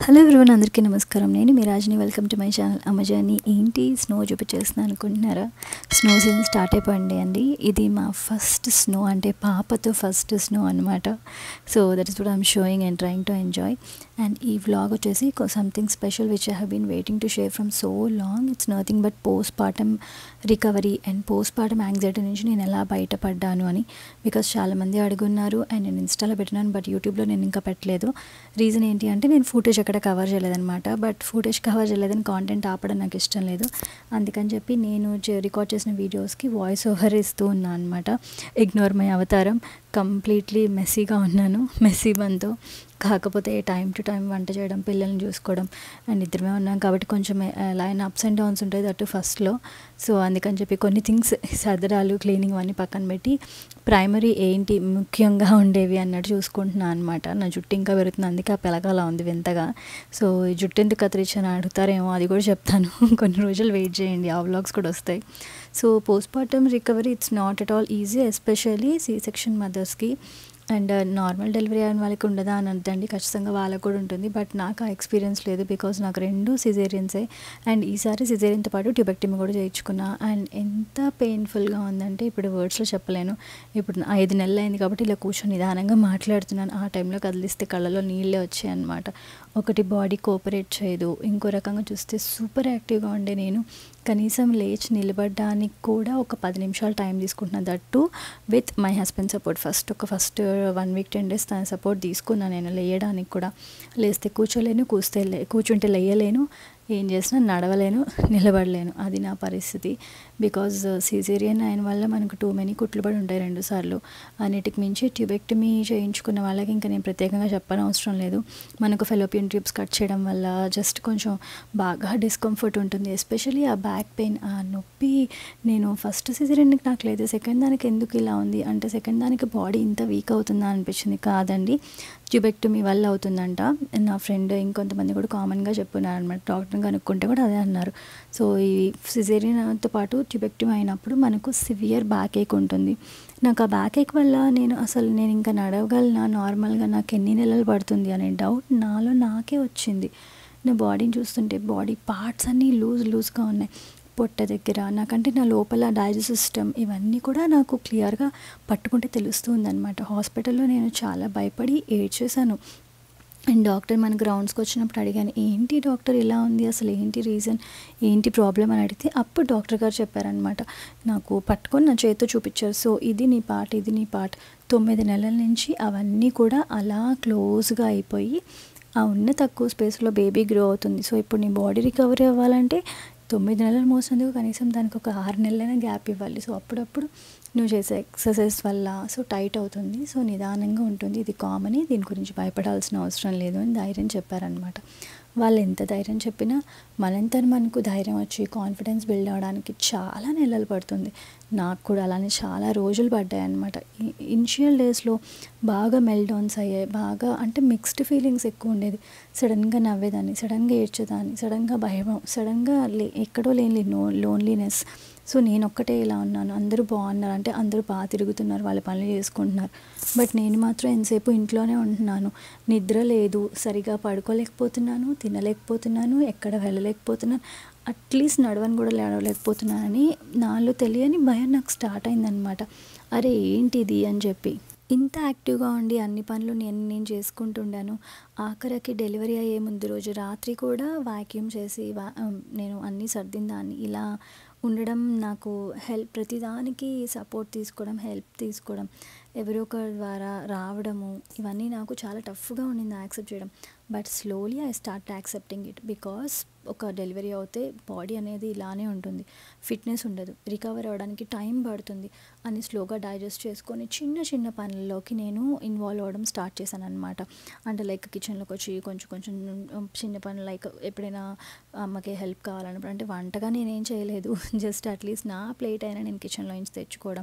hello everyone అందరికీ నమస్కారం నేను మీ రాజని వెల్కమ్ టు మై ఛానల్ అమజాని ఏంటి స్నో చూపించేస్తున్నాను అనుకుంటున్నారా స్నో సీజన్ స్టార్ట్ అయిపోయింది అండి ఇది మా ఫస్ట్ స్నో అంటే పాపతో ఫస్ట్ స్నో అనమాట so that is what I'm showing and trying to enjoy and ఈ వ్లాగ్ వచ్చేసి something special which I have been waiting to share from so long it's nothing but postpartum recovery and postpartum anxiety నుంచి నేను ఎలా బయటపడ్డాను అని because చాలామంది అడుగున్నారు and నేను ఇన్స్టాలో పెట్టినాను బట్ యూట్యూబ్లో నేను ఇంకా పెట్టలేదు రీజన్ ఏంటి అంటే నేను ఫుటేజ్ ఎక్కడ కవర్ చేయలేదన్నమాట బట్ ఫుటేజ్ కవర్ చేయలేదని కాంటెంట్ ఆపడం నాకు ఇష్టం లేదు అందుకని చెప్పి నేను రికార్డ్ చేసిన వీడియోస్కి వాయిస్ ఓవర్ ఇస్తూ ఉన్నాను అనమాట ఇగ్నోర్ మై అవతారం కంప్లీట్లీ మెస్సీగా ఉన్నాను మెస్సీ బంతో కాకపోతే టైం టు టైం వంట చేయడం పిల్లల్ని చూసుకోవడం అండ్ ఇద్దరమే ఉన్నాం కాబట్టి కొంచెం ఎలా అయినా అప్స్ అండ్ డౌన్స్ ఉంటాయి దట్టు ఫస్ట్లో సో అందుకని చెప్పి కొన్ని థింగ్స్ సదరాలు క్లీనింగ్ అన్నీ పక్కన పెట్టి ప్రైమరీ ఏంటి ముఖ్యంగా ఉండేవి అన్నట్టు చూసుకుంటున్నాను అనమాట నా జుట్టు ఇంకా పెరుగుతుంది అందుకే ఆ పెలగాల ఉంది వింతగా సో ఈ జుట్టు ఎందుకు కత్తిరించాను అడుగుతారేమో అది కూడా చెప్తాను కొన్ని రోజులు వెయిట్ చేయండి ఆ వ్లాగ్స్ కూడా వస్తాయి so postpartum recovery it's not at all easy especially C section మదర్స్కి అండ్ నార్మల్ డెలివరీ అయిన వాళ్ళకి ఉండదా అని అంతండి ఖచ్చితంగా వాళ్ళకు కూడా ఉంటుంది బట్ నాకు ఆ ఎక్స్పీరియన్స్ లేదు బికాజ్ నాకు రెండు సిజేరియన్సే అండ్ ఈసారి సిజేరియన్తో పాటు ట్యూబెక్టమీ కూడా చేయించుకున్నా అండ్ ఎంత పెయిన్ఫుల్గా ఉందంటే ఇప్పుడు వర్డ్స్లో చెప్పలేను ఇప్పుడు ఐదు నెలలు అయింది కాబట్టి ఇలా కూర్చొని నిదానంగా మాట్లాడుతున్నాను ఆ టైంలో కదిలిస్తే కళ్ళలో నీళ్ళే వచ్చాయి అనమాట ఒకటి బాడీ కోఆపరేట్ చేయదు ఇంకో రకంగా చూస్తే సూపర్ యాక్టివ్గా ఉండే నేను కనీసం లేచి నిలబడడానికి కూడా ఒక పది నిమిషాలు టైం తీసుకుంటున్నాను that with my husband support first ఒక first one week ten days తన సపోర్ట్ తీసుకున్నాను నేను లేయడానికి కూడా లేస్తే కూర్చోలేను కూస్తే కూర్చుంటే లేయలేను ఏం చేసినా నడవలేను నిలబడలేను అది నా పరిస్థితి బికాజ్ సీజేరియన్ అయిన వల్ల మనకు టూ మెనీ కుట్లు పడి ఉంటాయి రెండు సార్లు అన్నిటికి మించి ట్యూబెక్టమీ చేయించుకున్న వాళ్ళకి ఇంకా నేను ప్రత్యేకంగా చెప్పనవసరం లేదు మనకు ఫెలోపియన్ ట్యూబ్స్ కట్ చేయడం వల్ల జస్ట్ కొంచెం బాగా డిస్కంఫర్ట్ ఉంటుంది ఎస్పెషలీ ఆ బ్యాక్ పెయిన్ ఆ నొప్పి నేను ఫస్ట్ సీజరియన్కి నాకు లేదు సెకండ్ దానికి ఎందుకు ఇలా ఉంది అంటే సెకండ్ దానికి బాడీ ఇంత వీక్ అవుతుందా అనిపించింది కాదండి ట్యూబెక్టమీ వల్ల అవుతుందంట నా ఫ్రెండ్ ఇంకొంతమంది కూడా కామన్గా చెప్పున్నారు అనమాట డాక్టర్ని కనుక్కుంటే కూడా అదే అన్నారు సో ఈ సిజేరియన్తో పాటు ట్యూబెక్టమీ అయినప్పుడు మనకు సివియర్ బ్యాక్ ఏక్ ఉంటుంది నాకు ఆ బ్యాక్ ఏక్ వల్ల నేను అసలు నేను ఇంకా నడవగలనా నార్మల్గా నాకు ఎన్ని నెలలు పడుతుంది అనే డౌట్ నాలో నాకే వచ్చింది నా బాడీని చూస్తుంటే బాడీ పార్ట్స్ అన్నీ లూజ్ లూజ్గా ఉన్నాయి పొట్ట దగ్గర నాకంటే నా లోపల డైజెస్ట్ సిస్టమ్ ఇవన్నీ కూడా నాకు క్లియర్గా పట్టుకుంటే తెలుస్తుంది అనమాట హాస్పిటల్లో నేను చాలా భయపడి ఏడ్చేశాను అండ్ డాక్టర్ మన గ్రౌండ్స్కి వచ్చినప్పుడు అడిగాను ఏంటి డాక్టర్ ఇలా ఉంది అసలు ఏంటి రీజన్ ఏంటి ప్రాబ్లం అని అడిగితే అప్పుడు డాక్టర్ గారు చెప్పారనమాట నాకు పట్టుకొని నా చేతితో చూపించారు సో ఇది నీ పార్ట్ ఇది నీ పార్ట్ తొమ్మిది నెలల నుంచి అవన్నీ కూడా అలా క్లోజ్గా అయిపోయి ఆ ఉన్న తక్కువ స్పేస్లో బేబీ గ్రో అవుతుంది సో ఇప్పుడు నీ బాడీ రికవరీ అవ్వాలంటే తొమ్మిది నెలలు మోసినందుకు కనీసం దానికి ఒక ఆరు నెలలైనా గ్యాప్ ఇవ్వాలి సో అప్పుడప్పుడు నువ్వు చేసే ఎక్సర్సైజ్ వల్ల సో టైట్ అవుతుంది సో నిదానంగా ఉంటుంది ఇది కామన్ దీని గురించి భయపడాల్సిన అవసరం లేదు అని ధైర్యం చెప్పారనమాట వాళ్ళు ఎంత ధైర్యం చెప్పినా మనంతా మనకు ధైర్యం వచ్చి కాన్ఫిడెన్స్ బిల్డ్ అవడానికి చాలా నెలలు పడుతుంది నాకు కూడా అలానే చాలా రోజులు పడ్డాయి అనమాట ఇనిషియల్ డేస్లో బాగా మెల్డౌన్స్ అయ్యాయి బాగా అంటే మిక్స్డ్ ఫీలింగ్స్ ఎక్కువ ఉండేది సడన్గా నవ్వేదాన్ని సడన్గా ఏడ్చేదాన్ని సడన్గా భయం సడన్గా లే ఎక్కడో లేని నో లోన్లీనెస్ సో నేను ఒక్కటే ఇలా ఉన్నాను అందరూ బాగున్నారు అంటే అందరూ బాగా తిరుగుతున్నారు వాళ్ళ పనులు చేసుకుంటున్నారు బట్ నేను మాత్రం ఎంతసేపు ఇంట్లోనే ఉంటున్నాను నిద్ర లేదు సరిగా పడుకోలేకపోతున్నాను తినలేకపోతున్నాను ఎక్కడ వెళ్ళలేకపోతున్నాను అట్లీస్ట్ నడవని కూడా లేడవలేకపోతున్నానని నాలో తెలియని భయం నాకు స్టార్ట్ అయిందనమాట అరే ఏంటిది అని చెప్పి ఇంత యాక్టివ్గా ఉండి అన్ని పనులు నేను నేను చేసుకుంటుండాను ఆఖరికి డెలివరీ అయ్యే ముందు రోజు రాత్రి కూడా వాక్యూమ్ చేసి వా నేను అన్నీ సర్దిన దాన్ని ఇలా ఉండడం నాకు హెల్ప్ ప్రతిదానికి సపోర్ట్ తీసుకోవడం హెల్ప్ తీసుకోవడం ఎవరో ఒకరి ద్వారా రావడము ఇవన్నీ నాకు చాలా టఫ్గా ఉండింది యాక్సెప్ట్ చేయడం but slowly I start accepting it because ఒక డెలివరీ అవుతే బాడీ అనేది ఇలానే ఉంటుంది ఫిట్నెస్ ఉండదు రికవర్ అవ్వడానికి టైం పడుతుంది అని స్లోగా డైజెస్ట్ చేసుకొని చిన్న చిన్న పనుల్లోకి నేను ఇన్వాల్వ్ అవ్వడం స్టార్ట్ చేశాను అనమాట అంటే లైక్ కిచెన్లోకి వచ్చి కొంచెం కొంచెం చిన్న పనులు లైక్ ఎప్పుడైనా అమ్మకి హెల్ప్ కావాలన్నప్పుడు అంటే వంటగా నేనేం చేయలేదు జస్ట్ అట్లీస్ట్ నా ప్లేట్ అయినా నేను కిచెన్లో నుంచి తెచ్చుకోవడం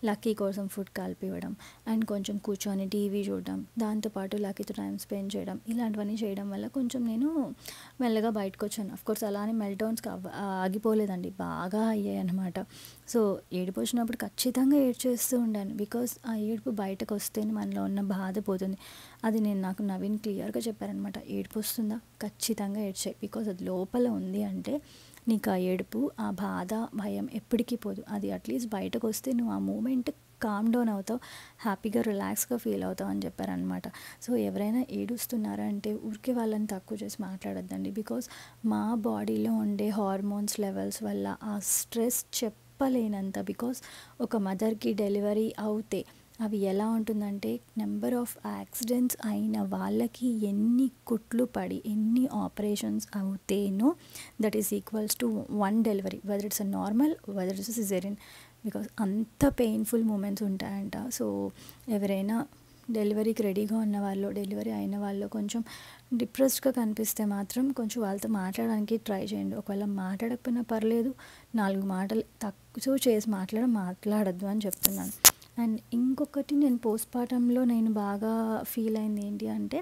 లక్కీ కోసం ఫుడ్ కలిపివ్వడం అండ్ కొంచెం కూర్చొని టీవీ చూడడం దాంతోపాటు లక్కీతో టైం స్పెండ్ చేయడం ఇలాంటివన్నీ చేయడం వల్ల కొంచెం నేను మెల్లగా బయటకు వచ్చాను అఫ్కోర్స్ అలానే మెల్టౌన్స్ ఆగిపోలేదండి బాగా అయ్యాయి అనమాట సో ఏడుపు వచ్చినప్పుడు ఖచ్చితంగా ఏడ్చేస్తూ ఉండాను బికాస్ ఆ ఏడుపు బయటకు వస్తేనే మనలో ఉన్న బాధ పోతుంది అది నేను నాకు నవీన్ క్లియర్గా చెప్పారనమాట ఏడుపు వస్తుందా ఖచ్చితంగా ఏడ్చాయి బికాస్ అది లోపల ఉంది అంటే నీకు ఆ ఏడుపు ఆ బాధ భయం ఎప్పటికీ పోదు అది అట్లీస్ట్ బయటకు వస్తే నువ్వు ఆ మూమెంట్ కామ్ డౌన్ అవుతావు హ్యాపీగా రిలాక్స్గా ఫీల్ అవుతావు అని చెప్పారనమాట సో ఎవరైనా ఏడుస్తున్నారా అంటే ఊరికే వాళ్ళని తక్కువ చేసి మాట్లాడొద్దండి బికాస్ మా బాడీలో ఉండే హార్మోన్స్ లెవెల్స్ వల్ల ఆ స్ట్రెస్ చెప్పలేనంత బికాస్ ఒక మదర్కి డెలివరీ అవుతే అవి ఎలా ఉంటుందంటే నెంబర్ ఆఫ్ యాక్సిడెంట్స్ అయిన వాళ్ళకి ఎన్ని కుట్లు పడి ఎన్ని ఆపరేషన్స్ అవుతేనో that is equals to one delivery whether it's a normal whether it's caesarean because అంత పెయిన్ఫుల్ మూమెంట్స్ ఉంటాయంట సో ఎవరైనా డెలివరీకి రెడీగా ఉన్న వాళ్ళు డెలివరీ అయిన వాళ్ళు కొంచెం డిప్రెస్డ్గా కనిపిస్తే మాత్రం కొంచెం వాళ్ళతో మాట్లాడడానికి ట్రై చేయండి ఒకవేళ మాట్లాడకపోయినా పర్లేదు నాలుగు మాటలు తక్కువ చేసి మాట్లాడడం మాట్లాడద్దు అని చెప్తున్నాను అండ్ ఇంకొకటి నేను పోస్ట్ పార్టంలో నేను బాగా ఫీల్ అయింది ఏంటి అంటే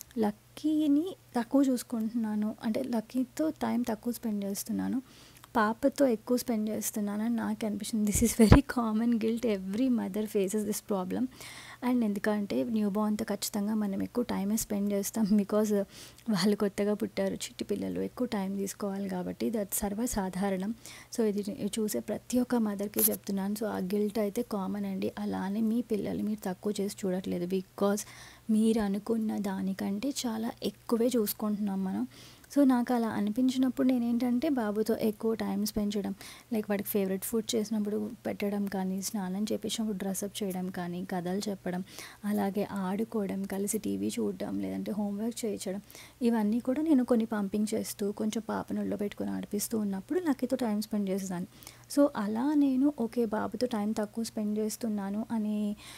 లక్కీని తక్కువ చూసుకుంటున్నాను అంటే లక్కీతో టైం తక్కువ స్పెండ్ చేస్తున్నాను పాపతో ఎక్కువ స్పెండ్ చేస్తున్నానని నాకు అనిపించింది this is very common guilt every mother faces this problem and ఎందుకంటే న్యూ బార్న్తో ఖచ్చితంగా మనం ఎక్కువ టైమే స్పెండ్ చేస్తాం బికాజ్ వాళ్ళు కొత్తగా పుట్టారు చిట్టి పిల్లలు ఎక్కువ టైం తీసుకోవాలి కాబట్టి దట్ సర్వసాధారణం సో ఇది చూసే ప్రతి ఒక్క మదర్కి చెప్తున్నాను సో ఆ గిల్ట్ అయితే కామన్ అండి అలానే మీ పిల్లలు మీరు తక్కువ చేసి చూడట్లేదు బికాజ్ మీరు అనుకున్న దానికంటే చాలా ఎక్కువే చూసుకుంటున్నాం మనం సో నాకు అలా అనిపించినప్పుడు నేను ఏంటంటే బాబుతో ఎక్కువ టైం స్పెండ్ చేయడం లైక్ వాడికి ఫేవరెట్ ఫుడ్ చేసినప్పుడు పెట్టడం కానీ స్నానం చేపించినప్పుడు డ్రెస్అప్ చేయడం కానీ కథలు చెప్పడం అలాగే ఆడుకోవడం కలిసి టీవీ చూడడం లేదంటే హోంవర్క్ చేయించడం ఇవన్నీ కూడా నేను కొన్ని పంపింగ్ చేస్తూ కొంచెం పాపను ఒళ్ళో పెట్టుకొని ఆడిపిస్తూ ఉన్నప్పుడు లక్కీతో టైం స్పెండ్ చేసేదాన్ని సో అలా నేను ఓకే బాబుతో టైం తక్కువ స్పెండ్ చేస్తున్నాను అనే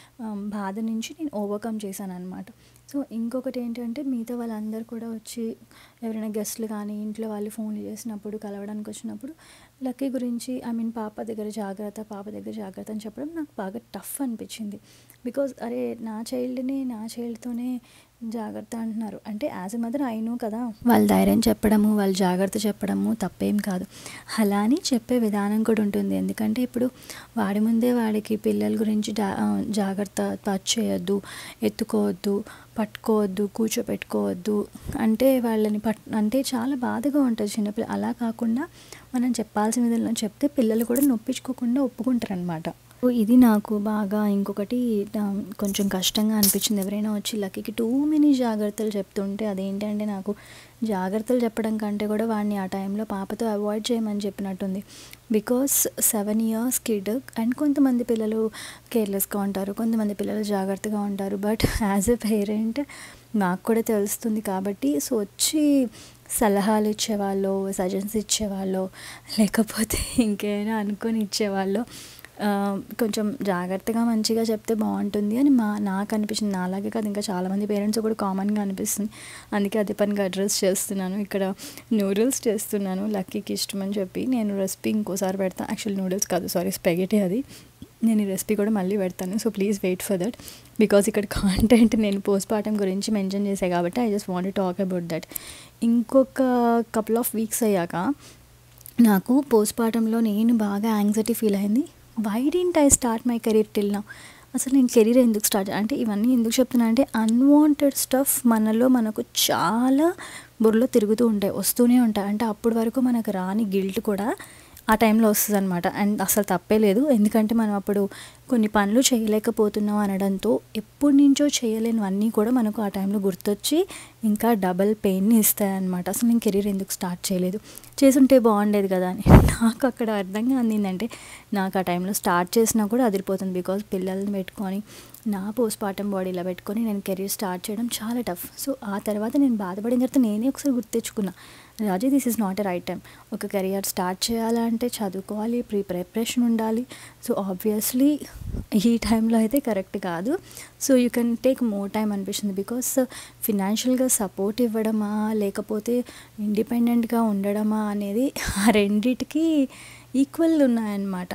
బాధ నుంచి నేను ఓవర్కమ్ చేశాను అనమాట సో ఇంకొకటి ఏంటంటే మిగతా వాళ్ళందరూ కూడా వచ్చి ఎవరైనా గెస్ట్లు కానీ ఇంట్లో వాళ్ళు ఫోన్లు చేసినప్పుడు కలవడానికి వచ్చినప్పుడు లక్కీ గురించి ఐ మీన్ పాప దగ్గర జాగ్రత్త పాప దగ్గర జాగ్రత్త అని చెప్పడం నాకు బాగా టఫ్ అనిపించింది బికాజ్ అరే నా చైల్డ్ని నా చైల్డ్తోనే జాగ్రత్త అంటున్నారు అంటే యాజ్ ఎ మదర్ అయినో కదా వాళ్ళ ధైర్యం చెప్పడము వాళ్ళ జాగ్రత్త చెప్పడము తప్పేం కాదు అలా అని చెప్పే విధానం కూడా ఉంటుంది ఎందుకంటే ఇప్పుడు వాడి ముందే వాడికి పిల్లల గురించి జాగ్రత్త టచ్ చేయొద్దు ఎత్తుకోవద్దు పట్టుకోవద్దు కూర్చోపెట్టుకోవద్దు అంటే వాళ్ళని పట్ అంటే చాలా బాధగా ఉంటుంది చిన్నపిల్ల అలా కాకుండా మనం చెప్పాల్సిన విధంగా చెప్తే పిల్లలు కూడా నొప్పించుకోకుండా ఒప్పుకుంటారనమాట ఇది నాకు బాగా ఇంకొకటి కొంచెం కష్టంగా అనిపించింది ఎవరైనా వచ్చి లక్కీకి టూ మెనీ జాగ్రత్తలు చెప్తుంటే అదేంటంటే నాకు జాగ్రత్తలు చెప్పడం కంటే కూడా వాడిని ఆ టైంలో పాపతో అవాయిడ్ చేయమని చెప్పినట్టుంది because seven years kid and కొంతమంది పిల్లలు కేర్లెస్గా ఉంటారు కొంతమంది పిల్లలు జాగ్రత్తగా ఉంటారు బట్ యాజ్ ఎ పేరెంట్ నాకు కూడా తెలుస్తుంది కాబట్టి సో వచ్చి సలహాలు ఇచ్చేవాళ్ళు సజెషన్స్ ఇచ్చేవాళ్ళు లేకపోతే ఇంకేమైనా అనుకొని ఇచ్చేవాళ్ళు కొంచెం జాగ్రత్తగా మంచిగా చెప్తే బాగుంటుంది అని మా నాకు అనిపించింది నాలాగే కాదు ఇంకా చాలామంది పేరెంట్స్ కూడా కామన్గా అనిపిస్తుంది అందుకే అదే పనిగా అడ్రస్ చేస్తున్నాను ఇక్కడ నూడిల్స్ చేస్తున్నాను లక్కీకి ఇష్టం అని చెప్పి నేను రెసిపీ ఇంకోసారి పెడతాను యాక్చువల్ నూడిల్స్ కాదు సారీ స్పెగెటీ అది నేను ఈ రెసిపీ కూడా మళ్ళీ పెడతాను so please wait for that because ఇక్కడ కాంటెంట్ నేను పోస్ట్ పార్టం గురించి మెన్షన్ చేశాను కాబట్టి I just want talk about that ఇంకొక కపుల్ ఆఫ్ వీక్స్ అయ్యాక నాకు పోస్ట్ పార్టంలో నేను బాగా యాంగ్జైటీ ఫీల్ అయింది why didn't I start my career till నా అసలు నేను కెరీర్ ఎందుకు స్టార్ట్ అంటే ఇవన్నీ ఎందుకు చెప్తున్నా అంటే అన్వాంటెడ్ స్టఫ్ మనలో మనకు చాలా బుర్రలో తిరుగుతూ ఉంటాయి వస్తూనే ఉంటాయి అంటే అప్పటి వరకు మనకు రాని గిల్ట్ కూడా ఆ టైంలో వస్తుంది అనమాట అండ్ అసలు తప్పే లేదు ఎందుకంటే మనం అప్పుడు కొన్ని పనులు చేయలేకపోతున్నాం అనడంతో ఎప్పటి నుంచో చేయలేనివన్నీ కూడా మనకు ఆ టైంలో గుర్తొచ్చి ఇంకా డబల్ పెయిన్ని ఇస్తాయన్నమాట అసలు నేను కెరీర్ ఎందుకు స్టార్ట్ చేయలేదు చేసుంటే బాగుండేది కదా అని నాకు అక్కడ అర్థంగా అందిందంటే నాకు ఆ టైంలో స్టార్ట్ చేసినా కూడా అదిరిపోతుంది బికాజ్ పిల్లల్ని పెట్టుకొని నా పోస్ట్ పార్టం బాడీలో పెట్టుకొని నేను కెరీర్ స్టార్ట్ చేయడం చాలా టఫ్ సో ఆ తర్వాత నేను బాధపడిన తర్వాత నేనే ఒకసారి గుర్తు తెచ్చుకున్నా Raji this is not a right time ఒక కెరియర్ స్టార్ట్ చేయాలంటే చదువుకోవాలి ప్రీ ప్రిపరేషన్ ఉండాలి సో ఆబ్వియస్లీ ఈ టైంలో అయితే కరెక్ట్ కాదు so you can take more time అనిపిస్తుంది బికాస్ ఫినాన్షియల్గా సపోర్ట్ ఇవ్వడమా లేకపోతే ఇండిపెండెంట్గా ఉండడమా అనేది ఆ రెండిటికి ఈక్వల్ ఉన్నాయన్నమాట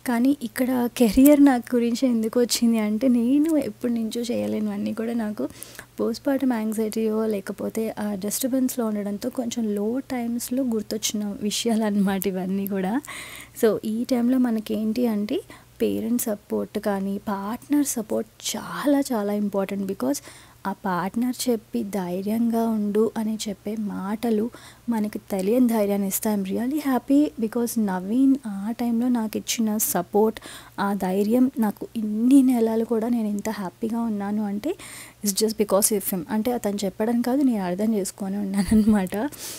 కానీ ఇక్కడ కెరియర్ నాకు గురించి ఎందుకు వచ్చింది అంటే నేను ఎప్పటి నుంచో చేయలేనివన్నీ కూడా నాకు పోస్ట్ పార్టమ్ యాంగ్జైటీయో లేకపోతే ఆ డిస్టర్బెన్స్లో ఉండడంతో కొంచెం లో టైమ్స్లో గుర్తొచ్చిన విషయాలు అన్నమాట ఇవన్నీ కూడా సో ఈ టైంలో మనకేంటి అంటే పేరెంట్స్ సపోర్ట్ కానీ పార్ట్నర్ సపోర్ట్ చాలా చాలా ఇంపార్టెంట్ బికాజ్ ఆ పార్ట్నర్ చెప్పి ధైర్యంగా ఉండు అని చెప్పే మాటలు మనకి తెలియని ధైర్యాన్ని ఇస్తాయి I'm really happy because Naveen ఆ టైంలో నాకు ఇచ్చిన సపోర్ట్ ఆ ధైర్యం నాకు ఇన్ని నెలలు కూడా నేను ఇంత హ్యాపీగా ఉన్నాను అంటే it's just because if him అంటే అతను చెప్పడం కాదు నేను అర్థం చేసుకొని ఉన్నాను అనమాట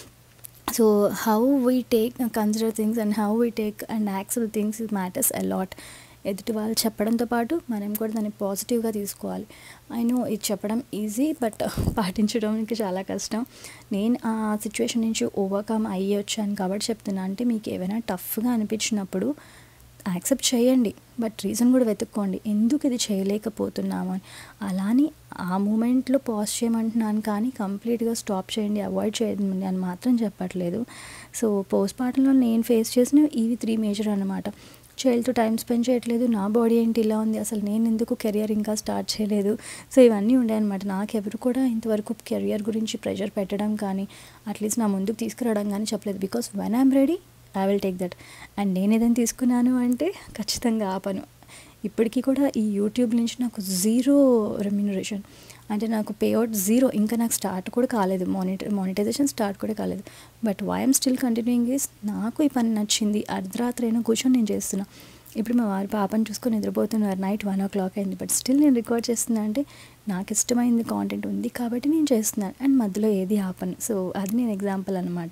so how we take consider things and how we take and accept things it matters a lot ఎదుటి వాళ్ళు చెప్పడంతో పాటు మనం కూడా దాన్ని పాజిటివ్గా తీసుకోవాలి ఐ నో ఇది చెప్పడం ఈజీ బట్ పాటించడానికి చాలా కష్టం నేను ఆ సిచ్యువేషన్ నుంచి ఓవర్కమ్ అయ్యి వచ్చాను కాబట్టి చెప్తున్నా అంటే మీకు ఏమైనా టఫ్గా అనిపించినప్పుడు యాక్సెప్ట్ చేయండి బట్ రీజన్ కూడా వెతుక్కోండి ఎందుకు ఇది చేయలేకపోతున్నాము అని అలాని ఆ మూమెంట్లో పాజ్ చేయమంటున్నాను కానీ కంప్లీట్గా స్టాప్ చేయండి అవాయిడ్ చేయండి అని మాత్రం చెప్పట్లేదు సో పోస్ట్ పార్టంలో నేను ఫేస్ చేసిన ఇవి త్రీ మేజర్ అనమాట చైల్డ్తో టైం స్పెండ్ చేయట్లేదు నా బాడీ ఏంటి ఇలా ఉంది అసలు నేను ఎందుకు కెరియర్ ఇంకా స్టార్ట్ చేయలేదు సో ఇవన్నీ ఉండే అనమాట నాకు ఎవరు కూడా ఇంతవరకు కెరియర్ గురించి ప్రెషర్ పెట్టడం కానీ అట్లీస్ట్ నా ముందుకు తీసుకురావడం కానీ చెప్పలేదు because when I'm ready I will take that and నేను ఏదైనా తీసుకున్నాను అంటే ఖచ్చితంగా ఆపను ఇప్పటికీ కూడా ఈ యూట్యూబ్ నుంచి నాకు జీరో రెమ్యూనరేషన్ అంటే నాకు పేఅవుట్ జీరో ఇంకా నాకు స్టార్ట్ కూడా కాలేదు మానిట మానిటైజేషన్ స్టార్ట్ కూడా కాలేదు but why I'm still continuing is నాకు ఈ పని నచ్చింది అర్ధరాత్రి అయినా కూర్చొని నేను చేస్తున్నా ఇప్పుడు మా వారి పాపని చూసుకొని నిద్రపోతున్నారు నైట్ వన్ ఓ క్లాక్ అయింది బట్ స్టిల్ నేను రికార్డ్ చేస్తున్నా అంటే నాకు ఇష్టమైంది కాంటెంట్ ఉంది కాబట్టి నేను చేస్తున్నాను అండ్ మధ్యలో ఏది ఆపను సో అది నేను ఎగ్జాంపుల్ అనమాట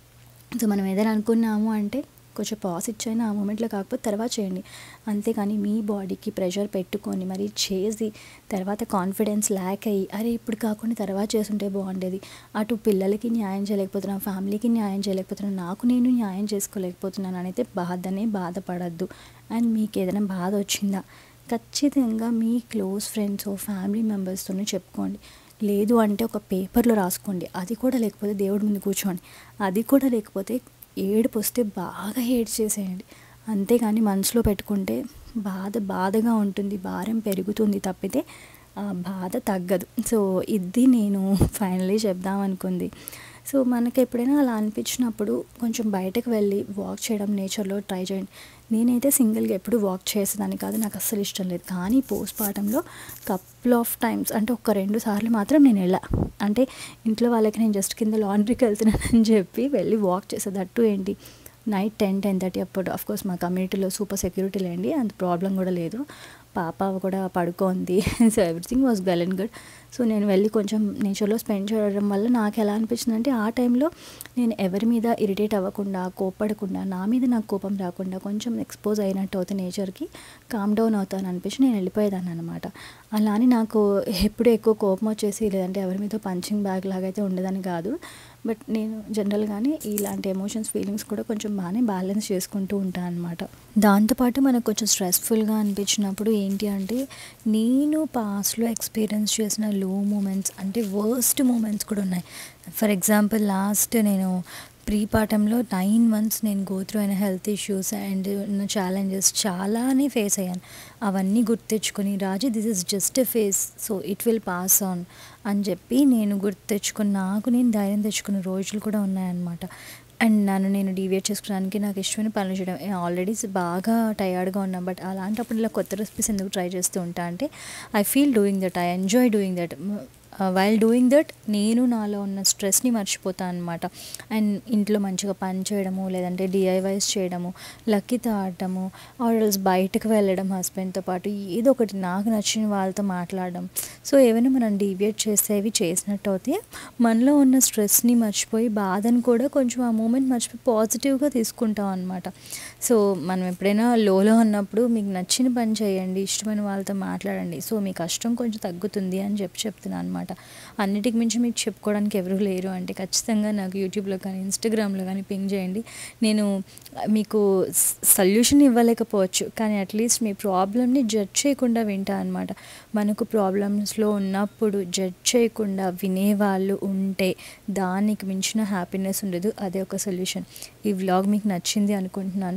సో మనం ఏదైనా అనుకున్నాము అంటే కొంచెం పాస్ ఇచ్చైనా ఆ మూమెంట్లో కాకపోతే తర్వాత చేయండి అంతేకాని మీ బాడీకి ప్రెషర్ పెట్టుకొని మరి చేసి తర్వాత కాన్ఫిడెన్స్ ల్యాక్ అయ్యి అరే ఇప్పుడు కాకుండా తర్వాత చేసుంటే బాగుండేది అటు పిల్లలకి న్యాయం చేయలేకపోతున్నాను ఫ్యామిలీకి న్యాయం చేయలేకపోతున్నాను నాకు నేను న్యాయం చేసుకోలేకపోతున్నాను అని అయితే బాధనే బాధపడద్దు అండ్ మీకు ఏదైనా బాధ వచ్చిందా ఖచ్చితంగా మీ క్లోజ్ ఫ్రెండ్స్ ఫ్యామిలీ మెంబర్స్తోనే చెప్పుకోండి లేదు అంటే ఒక పేపర్లో రాసుకోండి అది కూడా లేకపోతే దేవుడి ముందు కూర్చోండి అది కూడా లేకపోతే ఏడుపు వస్తే బాగా ఏడ్ చేసేయండి అంతేగాని మనసులో పెట్టుకుంటే బాధ బాధగా ఉంటుంది భారం పెరుగుతుంది తప్పితే ఆ బాధ తగ్గదు సో ఇది నేను ఫైనలీ చెప్దాం అనుకుంది సో మనకి ఎప్పుడైనా అలా అనిపించినప్పుడు కొంచెం బయటకు వెళ్ళి వాక్ చేయడం నేచర్లో ట్రై చేయండి నేనైతే సింగిల్గా ఎప్పుడు వాక్ చేసేదాన్ని కాదు నాకు అస్సలు ఇష్టం లేదు కానీ పోస్ట్ పార్టంలో కపుల్ ఆఫ్ టైమ్స్ అంటే ఒక రెండు సార్లు మాత్రం నేను వెళ్ళా అంటే ఇంట్లో వాళ్ళకి నేను జస్ట్ కింద లాండ్రీకి వెళ్తున్నానని చెప్పి వెళ్ళి వాక్ చేసేదట్టు ఏంటి నైట్ టెన్ టెన్ థర్టీ అప్పుడు కోర్స్ మా కమ్యూనిటీలో సూపర్ సెక్యూరిటీ లేండి అంత ప్రాబ్లం కూడా లేదు పాప కూడా పడుకోంది so everything was well and good so నేను వెళ్ళి కొంచెం నేచర్లో స్పెండ్ చేయడం వల్ల నాకు ఎలా అనిపించింది అంటే ఆ టైంలో నేను ఎవరి మీద ఇరిటేట్ అవ్వకుండా కోప్పడకుండా నా మీద నాకు కోపం రాకుండా కొంచెం ఎక్స్పోజ్ అయినట్టు అవుతుంది నేచర్కి కామ్ డౌన్ అవుతాను అనిపించి నేను వెళ్ళిపోయేదాన్ని అనమాట అలా అని నాకు ఎప్పుడు ఎక్కువ కోపం వచ్చేసి లేదంటే ఎవరి మీద పంచింగ్ బ్యాగ్ లాగా అయితే ఉండదని కాదు బట్ నేను జనరల్గానే ఇలాంటి ఎమోషన్స్ ఫీలింగ్స్ కూడా కొంచెం బాగానే బ్యాలెన్స్ చేసుకుంటూ ఉంటాను అనమాట దాంతోపాటు మనకు కొంచెం స్ట్రెస్ఫుల్గా అనిపించినప్పుడు ఏంటి అంటే నేను పాస్ట్లో ఎక్స్పీరియన్స్ చేసిన లో మూమెంట్స్ అంటే వర్స్ట్ మూమెంట్స్ కూడా ఉన్నాయి ఫర్ ఎగ్జాంపుల్ లాస్ట్ నేను ప్రీ పాఠంలో నైన్ మంత్స్ నేను గోత్రూ అయిన హెల్త్ ఇష్యూస్ అండ్ ఛాలెంజెస్ చాలానే ఫేస్ అయ్యాను అవన్నీ గుర్తెచ్చుకొని Raju this is just a phase so it will pass on అని చెప్పి నేను గుర్తు తెచ్చుకుని నాకు నేను ధైర్యం తెచ్చుకున్న రోజులు కూడా ఉన్నాయన్నమాట అండ్ నన్ను నేను డివేట్ చేసుకోవడానికి నాకు ఇష్టమైన పనులు చేయడం ఆల్రెడీ బాగా టయర్డ్గా ఉన్నాం బట్ అలాంటప్పుడు ఇలా కొత్త రెసిపీస్ ఎందుకు ట్రై చేస్తూ ఉంటా అంటే I feel doing that I enjoy doing that while doing that నేను నాలో ఉన్న స్ట్రెస్ని మర్చిపోతాను అనమాట అండ్ ఇంట్లో మంచిగా పని చేయడము లేదంటే డిఐవైస్ చేయడము లక్కీతో ఆడటము ఆర్డర్స్ బయటకు వెళ్ళడం హస్బెండ్తో పాటు ఏదో ఒకటి నాకు నచ్చిన వాళ్ళతో మాట్లాడడం సో ఏమైనా మనం డివియేట్ చేసేవి చేసినట్టు అయితే మనలో ఉన్న స్ట్రెస్ని మర్చిపోయి బాధను కూడా కొంచెం ఆ మూమెంట్ మర్చిపోయి పాజిటివ్గా తీసుకుంటాం అనమాట సో మనం ఎప్పుడైనా లోలో ఉన్నప్పుడు మీకు నచ్చిన పని చేయండి ఇష్టమైన వాళ్ళతో మాట్లాడండి సో మీ కష్టం కొంచెం తగ్గుతుంది అని చెప్పి చెప్తున్నాను అనమాట అన్నిటికి మించి మీకు చెప్పుకోవడానికి ఎవరు లేరు అంటే ఖచ్చితంగా నాకు యూట్యూబ్లో కానీ ఇన్స్టాగ్రామ్లో కానీ పింగ్ చేయండి నేను మీకు సొల్యూషన్ ఇవ్వలేకపోవచ్చు కానీ అట్లీస్ట్ మీ ప్రాబ్లమ్ని జడ్జ్ చేయకుండా వింటా అనమాట మనకు ప్రాబ్లమ్స్లో ఉన్నప్పుడు జడ్జ్ చేయకుండా వినేవాళ్ళు ఉంటే దానికి మించిన హ్యాపీనెస్ ఉండదు అదే ఒక సొల్యూషన్ ఈ వ్లాగ్ మీకు నచ్చింది అనుకుంటున్నాను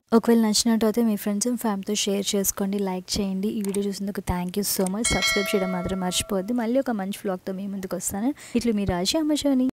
ఒకవేళ నచ్చినట్టు అయితే మీ ఫ్రెండ్స్ అండ్ ఫ్యామిలీతో షేర్ చేసుకోండి లైక్ చేయండి ఈ వీడియో చూసినందుకు thank you so much subscribe చేయడం మాత్రం మర్చిపోవద్దు మళ్ళీ ఒక మంచి ఫ్లాగ్తో మీ ముందుకు వస్తాను ఇట్లు మీ రాజీ అమ్మజోని